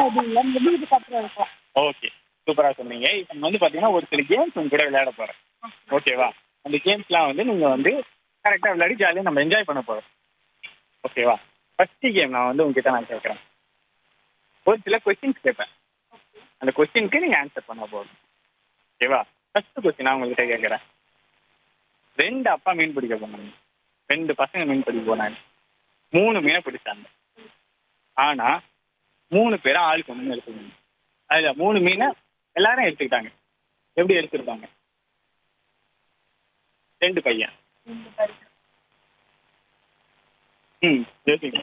அதெல்லாம் எதுவும் இல்லை முடிவுக்கு அப்புறம் இருக்கும் ஓகே சூப்பராக சொன்னீங்க இப்போ வந்து பார்த்தீங்கன்னா ஒரு சில கேம்ஸ் உங்க கூட விளையாட போகிறேன் ஓகேவா அந்த கேம்ஸ்லாம் வந்து நீங்கள் வந்து கரெக்டாக விளையாடி ஜாலியாக நம்ம என்ஜாய் பண்ண போகிறோம் ஓகேவா ஃபஸ்ட்டு கேம் நான் வந்து உங்ககிட்ட நான் கேட்குறேன் ஒரு சில கொஸ்டின்ஸ் கேட்பேன் அந்த கொஸ்டினுக்கு நீங்கள் ஆன்சர் பண்ண போகணும் ஓகேவா ஃபஸ்ட்டு கொஸ்டின் நான் உங்ககிட்ட கேட்குறேன் ரெண்டு அப்பா மீன் பிடிக்க போனாங்க ரெண்டு பசங்க மீன் பிடிக்க போனாங்க மூணு மீனை பிடிச்சாங்க ஆனால் மூணு பேரும் ஆளுக்கு ஒன்று எடுத்துக்கணும் அதில் மூணு மீனை எல்லாரும் எடுத்துக்கிட்டாங்க எப்படி எடுத்துருப்பாங்க ரெண்டு பையன் ம் யோசிங்க